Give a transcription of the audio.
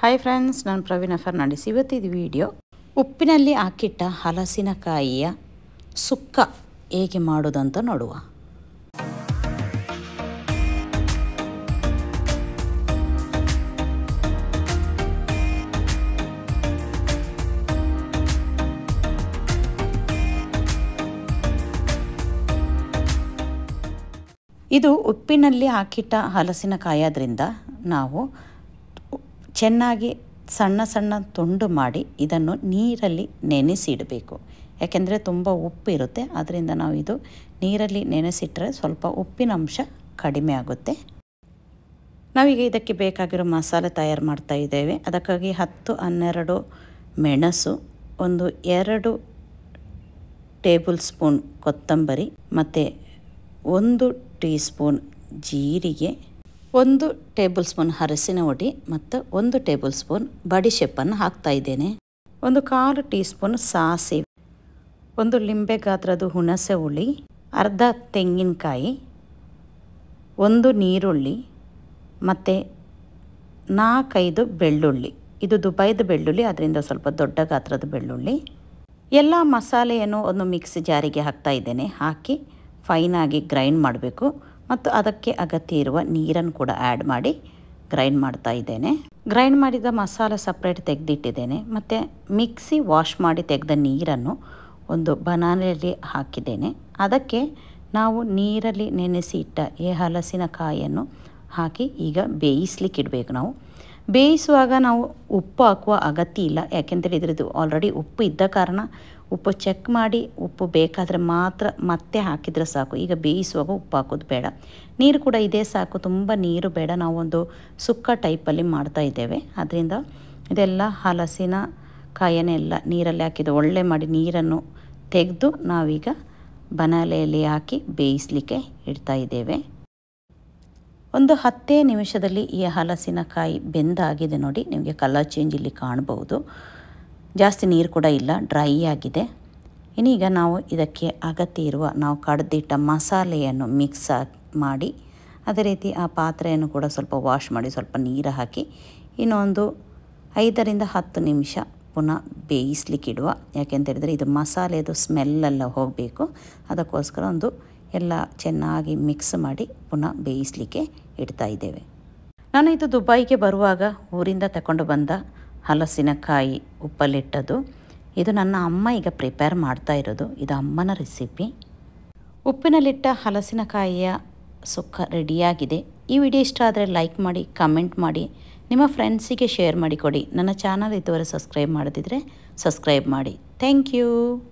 hi friends ನಾನು Praveena Fernandes ಇವತ್ತಿದು video ಉಪ್ಪಿನಲ್ಲಿ ಹಾಕಿಟ್ಟ ಹಲಸಿನಕಾಯಿಯ ಸುಕ್ಕ ಹೇಗೆ ಮಾಡೋದಂತ ನೋಡುವ ಇದು ಉಪ್ಪಿನಲ್ಲಿ ಹಾಕಿಟ್ಟ ಹಲಸಿನಕಾಯಿ ಆದ್ರಿಂದ ನಾವು ಚೆನ್ನಾಗಿ ಸಣ್ಣ ಸಣ್ಣ ತುಂಡು ಮಾಡಿ ಇದನ್ನು ನೀರಲ್ಲಿ ನೆನೆಸಿಡಬೇಕು ಯಾಕೆಂದರೆ ತುಂಬ ಉಪ್ಪು ಇರುತ್ತೆ ಅದರಿಂದ ನಾವು ಇದು ನೀರಲ್ಲಿ ನೆನೆಸಿಟ್ಟರೆ ಸ್ವಲ್ಪ ಉಪ್ಪಿನ ಅಂಶ ಕಡಿಮೆ ಆಗುತ್ತೆ ನಾವೀಗ ಇದಕ್ಕೆ ಬೇಕಾಗಿರೋ ಮಸಾಲೆ ತಯಾರು ಮಾಡ್ತಾ ಇದ್ದೇವೆ ಅದಕ್ಕಾಗಿ ಹತ್ತು ಹನ್ನೆರಡು ಮೆಣಸು ಒಂದು ಎರಡು ಟೇಬಲ್ ಸ್ಪೂನ್ ಕೊತ್ತಂಬರಿ ಮತ್ತು ಒಂದು ಟೀ ಸ್ಪೂನ್ ಜೀರಿಗೆ ಒಂದು ಟೇಬಲ್ ಸ್ಪೂನ್ ಅರಸಿನ ಹುಡಿ ಮತ್ತು ಒಂದು ಟೇಬಲ್ ಸ್ಪೂನ್ ಬಡಿಶೆಪ್ಪನ್ನು ಹಾಕ್ತಾ ಇದ್ದೇನೆ ಒಂದು ಕಾಲು ಟೀ ಸ್ಪೂನ್ ಸಾಸಿವೆ ಒಂದು ಲಿಂಬೆ ಗಾತ್ರದ ಹುಣಸೆ ಹುಳಿ ಅರ್ಧ ತೆಂಗಿನಕಾಯಿ ಒಂದು ನೀರುಳ್ಳಿ ಮತ್ತು ನಾಲ್ಕೈದು ಬೆಳ್ಳುಳ್ಳಿ ಇದು ದುಬೈದ ಬೆಳ್ಳುಳ್ಳಿ ಅದರಿಂದ ಸ್ವಲ್ಪ ದೊಡ್ಡ ಗಾತ್ರದ ಬೆಳ್ಳುಳ್ಳಿ ಎಲ್ಲ ಮಸಾಲೆಯನ್ನು ಒಂದು ಮಿಕ್ಸ್ ಜಾರಿಗೆ ಹಾಕ್ತಾ ಇದ್ದೇನೆ ಹಾಕಿ ಫೈನಾಗಿ ಗ್ರೈಂಡ್ ಮಾಡಬೇಕು ಮತ್ತು ಅದಕ್ಕೆ ಅಗತ್ಯ ಇರುವ ನೀರನ್ನು ಕೂಡ ಆ್ಯಡ್ ಮಾಡಿ ಗ್ರೈಂಡ್ ಮಾಡ್ತಾ ಇದ್ದೇನೆ ಗ್ರೈಂಡ್ ಮಾಡಿದ ಮಸಾಲೆ ಸಪ್ರೇಟ್ ತೆಗೆದಿಟ್ಟಿದ್ದೇನೆ ಮತ್ತು ಮಿಕ್ಸಿ ವಾಶ್ ಮಾಡಿ ತೆಗೆದ ನೀರನ್ನು ಒಂದು ಬನಾನೆಯಲ್ಲಿ ಹಾಕಿದ್ದೇನೆ ಅದಕ್ಕೆ ನಾವು ನೀರಲ್ಲಿ ನೆನೆಸಿ ಇಟ್ಟ ಈ ಹಲಸಿನಕಾಯಿಯನ್ನು ಹಾಕಿ ಈಗ ಬೇಯಿಸ್ಲಿಕ್ಕೆ ಇಡಬೇಕು ನಾವು ಬೇಯಿಸುವಾಗ ನಾವು ಉಪ್ಪು ಹಾಕುವ ಅಗತ್ಯ ಇಲ್ಲ ಯಾಕೆಂದರೆ ಇದರದ್ದು ಆಲ್ರೆಡಿ ಉಪ್ಪು ಇದ್ದ ಕಾರಣ ಉಪ್ಪು ಚೆಕ್ ಮಾಡಿ ಉಪ್ಪು ಬೇಕಾದರೆ ಮಾತ್ರ ಮತ್ತೆ ಹಾಕಿದರೆ ಸಾಕು ಈಗ ಬೇಯಿಸುವಾಗ ಉಪ್ಪು ಹಾಕೋದು ಬೇಡ ನೀರು ಕೂಡ ಇದೇ ಸಾಕು ತುಂಬ ನೀರು ಬೇಡ ನಾವೊಂದು ಸುಕ್ಕ ಟೈಪಲ್ಲಿ ಮಾಡ್ತಾ ಇದ್ದೇವೆ ಅದರಿಂದ ಇದೆಲ್ಲ ಹಲಸಿನ ಕಾಯನ್ನೆಲ್ಲ ನೀರಲ್ಲಿ ಹಾಕಿದ್ದು ಒಳ್ಳೆ ಮಾಡಿ ನೀರನ್ನು ತೆಗೆದು ನಾವೀಗ ಬನಾಲೆಯಲ್ಲಿ ಹಾಕಿ ಬೇಯಿಸಲಿಕ್ಕೆ ಇಡ್ತಾ ಇದ್ದೇವೆ ಒಂದು ಹತ್ತೇ ನಿಮಿಷದಲ್ಲಿ ಈ ಹಲಸಿನಕಾಯಿ ಬೆಂದಾಗಿದೆ ನೋಡಿ ನಿಮಗೆ ಕಲರ್ ಚೇಂಜ್ ಇಲ್ಲಿ ಕಾಣಬಹುದು ಜಾಸ್ತಿ ನೀರು ಕೂಡ ಇಲ್ಲ ಡ್ರೈ ಆಗಿದೆ ಇನ್ನೀಗ ನಾವು ಇದಕ್ಕೆ ಅಗತ್ಯ ಇರುವ ನಾವು ಕಡ್ದಿಟ್ಟ ಮಸಾಲೆಯನ್ನು ಮಿಕ್ಸ್ ಮಾಡಿ ಅದೇ ರೀತಿ ಆ ಪಾತ್ರೆಯನ್ನು ಕೂಡ ಸ್ವಲ್ಪ ವಾಶ್ ಮಾಡಿ ಸ್ವಲ್ಪ ನೀರು ಹಾಕಿ ಇನ್ನೊಂದು ಐದರಿಂದ ಹತ್ತು ನಿಮಿಷ ಪುನಃ ಬೇಯಿಸ್ಲಿಕ್ಕೆ ಇಡುವ ಯಾಕೆಂತೇಳಿದರೆ ಇದು ಮಸಾಲೆದು ಸ್ಮೆಲ್ಲೆಲ್ಲ ಹೋಗಬೇಕು ಅದಕ್ಕೋಸ್ಕರ ಒಂದು ಎಲ್ಲ ಚೆನ್ನಾಗಿ ಮಿಕ್ಸ್ ಮಾಡಿ ಪುನಃ ಬೇಯಿಸಲಿಕ್ಕೆ ಇಡ್ತಾ ಇದ್ದೇವೆ ನಾನು ಇದು ದುಬೈಗೆ ಬರುವಾಗ ಊರಿಂದ ತಗೊಂಡು ಬಂದ ಹಲಸಿನಕಾಯಿ ಉಪ್ಪಲ್ಲಿಟ್ಟದ್ದು ಇದು ನನ್ನ ಅಮ್ಮ ಈಗ ಪ್ರಿಪೇರ್ ಮಾಡ್ತಾ ಇರೋದು ಇದು ಅಮ್ಮನ ರೆಸಿಪಿ ಉಪ್ಪಿನಲ್ಲಿಟ್ಟ ಹಲಸಿನಕಾಯಿಯ ಸುಕ್ಕ ರೆಡಿಯಾಗಿದೆ ಈ ವಿಡಿಯೋ ಇಷ್ಟ ಆದರೆ ಲೈಕ್ ಮಾಡಿ ಕಮೆಂಟ್ ಮಾಡಿ ನಿಮ್ಮ ಫ್ರೆಂಡ್ಸಿಗೆ ಶೇರ್ ಮಾಡಿ ಕೊಡಿ ನನ್ನ ಚಾನಲ್ ಇದುವರೆ ಸಬ್ಸ್ಕ್ರೈಬ್ ಮಾಡದಿದ್ದರೆ ಸಬ್ಸ್ಕ್ರೈಬ್ ಮಾಡಿ ಥ್ಯಾಂಕ್ ಯು